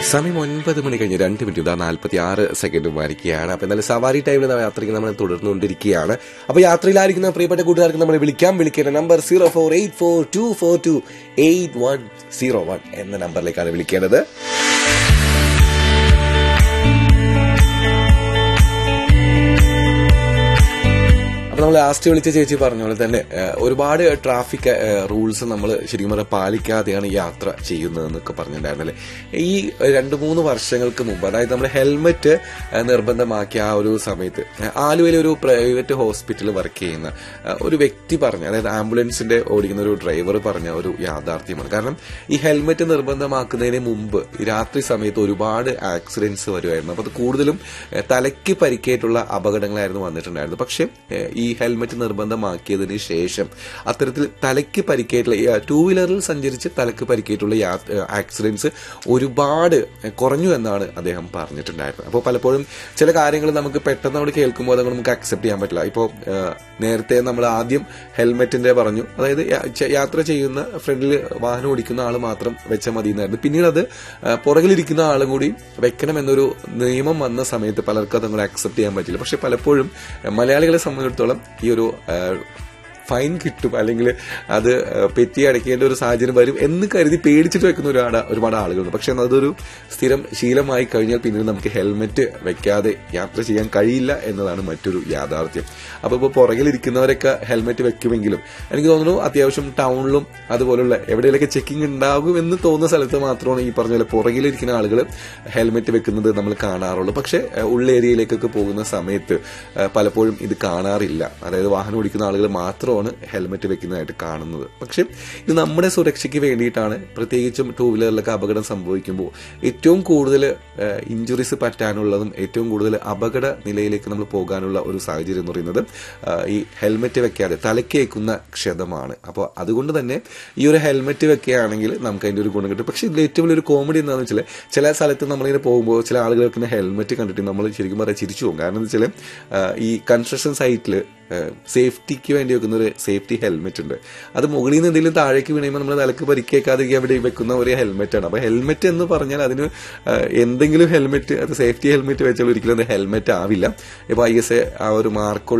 സമയം ഒൻപത് മണി കഴിഞ്ഞ് രണ്ട് മിനിറ്റ് ഇതാ നാൽപ്പത്തി ആറ് സെക്കൻഡ് വരികയാണ് അപ്പൊ എന്നാലും സവാരി ടൈമിൽ യാത്രയ്ക്ക് നമ്മൾ തുടർന്നുകൊണ്ടിരിക്കുകയാണ് അപ്പൊ യാത്രയിലായിരിക്കുന്ന പ്രിയപ്പെട്ട കൂട്ടുകാർക്ക് നമ്മൾ വിളിക്കാം വിളിക്കേണ്ട number zero four eight four two four two eight one zero one എന്ന നമ്പറിലേക്കാണ് വിളിക്കേണ്ടത് അപ്പൊ നമ്മൾ ലാസ്റ്റ് വിളിച്ച ചേച്ചി പറഞ്ഞ പോലെ തന്നെ ഏഹ്, ഒരുപാട് ട്രാഫിക് റൂൾസ് നമ്മൾ ശരിക്കും പറഞ്ഞാൽ പാലിക്കാതെയാണ് യാത്ര ചെയ്യുന്നതെന്നൊക്കെ പറഞ്ഞിട്ടുണ്ടായിരുന്നല്ലേ ഈ രണ്ട് മൂന്ന് വർഷങ്ങൾക്ക് മുമ്പ് അതായത് നമ്മൾ ഹെൽമെറ്റ് നിർബന്ധമാക്കിയ ആ ഒരു സമയത്ത് ഏഹ്, ആലുവയിലെ ഒരു പ്രൈവറ്റ് ഹോസ്പിറ്റലിൽ വർക്ക് ചെയ്യുന്ന ഏഹ്, ഒരു വ്യക്തി പറഞ്ഞ അതായത് ആംബുലൻസിന്റെ ഓടിക്കുന്ന ഒരു ഡ്രൈവർ പറഞ്ഞ ഒരു യാഥാർത്ഥ്യമാണ് കാരണം ഈ ഹെൽമെറ്റ് നിർബന്ധമാക്കുന്നതിന് മുമ്പ് ഈ രാത്രി സമയത്ത് ഒരുപാട് ആക്സിഡന്റ്സ് വരുമായിരുന്നു അപ്പൊ അത് കൂടുതലും ഏഹ്, തലയ്ക്ക് പരിക്കേറ്റുള്ള അപകടങ്ങളായിരുന്നു വന്നിട്ടുണ്ടായിരുന്നത് പക്ഷേ ഏഹ്, ഈ ഹെൽമെറ്റ് നിർബന്ധമാക്കിയതിന് ശേഷം അത്തരത്തിൽ തലയ്ക്ക് പരിക്കേറ്റുള്ള ഈ, ടൂ വീലറിൽ സഞ്ചരിച്ച് തലയ്ക്ക് പരിക്കേറ്റുള്ള ആക്സിഡന്റ്സ് ഒരുപാട് കുറഞ്ഞു എന്നാണ് അദ്ദേഹം പറഞ്ഞിട്ടുണ്ടായിരുന്നത് അപ്പോൾ പലപ്പോഴും ചില കാര്യങ്ങൾ നമുക്ക് പെട്ടെന്ന് നമ്മൾ കേൾക്കുമ്പോൾ അത് നമുക്ക് അക്സെപ്റ്റ് ചെയ്യാൻ പറ്റില്ല ഇപ്പോൾ നേരത്തെ നമ്മൾ ആദ്യം ഹെൽമെറ്റിന്റെ പറഞ്ഞു അതായത് യാ- ചെ- യാത്ര ചെയ്യുന്ന ഫ്രണ്ടിൽ വാഹനം ഓടിക്കുന്ന ആൾ മാത്രം വെച്ചാൽ മതി എന്നായിരുന്നു പിന്നീട് അത് ആ, പുറകിലിരിക്കുന്ന ആളും കൂടി വെക്കണം എന്നൊരു നിയമം വന്ന സമയത്ത് പലർക്കും അത് നമ്മൾ അക്സെപ്റ്റ് ചെയ്യാൻ പറ്റില്ല പക്ഷെ പലപ്പോഴും ആ, മലയാളികളെ സംബന്ധിച്ചിടത്തോളം ഈ ഒരു ആ, ഫൈൻ കിട്ടും അല്ലെങ്കിൽ അത് ആ, പെറ്റി അടയ്ക്കേണ്ട ഒരു സാഹചര്യം വരും എന്ന് കരുതി പേടിച്ചിട്ട് വെക്കുന്ന ഒരുപാട് ഒരുപാട് ആളുകളുണ്ട് പക്ഷെ അതൊരു സ്ഥിരം ശീലമായി കഴിഞ്ഞാൽ പിന്നീട് നമുക്ക് ഹെൽമെറ്റ് വെക്കാതെ യാത്ര ചെയ്യാൻ കഴിയില്ല എന്നതാണ് മറ്റൊരു യാഥാർത്ഥ്യം അപ്പൊ ഇപ്പോൾ പുറകിലിരിക്കുന്നവരൊക്കെ ഹെൽമെറ്റ് വെക്കുമെങ്കിലും എനിക്ക് തോന്നുന്നു അത്യാവശ്യം ടൗണിലും അതുപോലുള്ള എവിടെയെങ്കിലൊക്കെ ചെക്കിംഗ് ഉണ്ടാകും എന്ന് തോന്നുന്ന സ്ഥലത്ത് മാത്രമാണ് ഈ പറഞ്ഞ പോലെ പുറകിലിരിക്കുന്ന ആളുകൾ ഹെൽമെറ്റ് വെക്കുന്നത് നമ്മൾ കാണാറുള്ളൂ പക്ഷേ ഏഹ്, ഉള്ളേരിയയിലേക്കൊക്കെ പോകുന്ന സമയത്ത് ഏഹ്, പലപ്പോഴും ഇത് കാണാറില്ല അതായത് വാഹനം ഓടിക്കുന്ന ആളുകൾ മാത്രമാണ് ഹെൽമെറ്റ് വെക്കുന്നതായിട്ട് കാണുന്നത് പക്ഷേ ഇത് നമ്മുടെ സുരക്ഷയ്ക്ക് വേണ്ടിയിട്ടാണ് പ്രത്യേകിച്ചും ടൂ വീലറിലൊക്കെ അപകടം സംഭവിക്കുമ്പോൾ ഏറ്റവും കൂടുതൽ ഇഞ്ചുറീസ് പറ്റാനുള്ളതും ഏറ്റവും കൂടുതൽ അപകട നിലയിലേക്ക് നമ്മൾ പോകാനുള്ള ഒരു സാഹചര്യം എന്ന് പറയുന്നത് ആ, ഈ ഹെൽമെറ്റ് വെക്കാതെ തലക്കേക്കുന്ന ക്ഷതമാണ് അപ്പോൾ അതുകൊണ്ട് തന്നെ ഈ ഒരു ഹെൽമെറ്റ് വെക്കുകയാണെങ്കിൽ നമുക്ക് അതിന്റെ ഒരു ഗുണം കിട്ടും പക്ഷേ ഇതിൽ ഏറ്റവും വലിയൊരു കോമഡി എന്താണെന്ന് വെച്ചാൽ ചില സ്ഥലത്ത് നമ്മളിങ്ങനെ പോകുമ്പോൾ ചില ആളുകൾ വെക്കുന്ന ഹെൽമെറ്റ് കണ്ടിട്ട് നമ്മൾ ശരിക്കും പറയാൻ ചിരിച്ചു പോകും കാരണം എന്താ വെച്ചാൽ ഈ കൺസ്ട്രക്ഷൻ സൈറ്റിൽ സേഫ്റ്റിക്ക് വേണ്ടി വെക്കുന്ന ഒരു സേഫ്റ്റി ഹെൽമെറ്റ് ഉണ്ട് അത് മുകളിൽ നിന്ന് എന്തെങ്കിലും താഴേക്ക് വീണുമ്പോൾ നമ്മൾ തലക്ക് പരിക്കേക്കാതിരിക്കാൻ വേണ്ടി വെക്കുന്ന ഒരു ഹെൽമെറ്റ് ആണ് അപ്പോൾ ഹെൽമെറ്റ് എന്ന് പറഞ്ഞാൽ അതിന് ആ, എന്തെങ്കിലും ഹെൽമെറ്റ് അത് സേഫ്റ്റി ഹെൽമെറ്റ് വെച്ചാൽ ഒരിക്കലും അത് ഹെൽമെറ്റ് ആവില്ല ഇപ്പോൾ ഐ എസ് എ ആ ഒരു മാർക്കുള്ള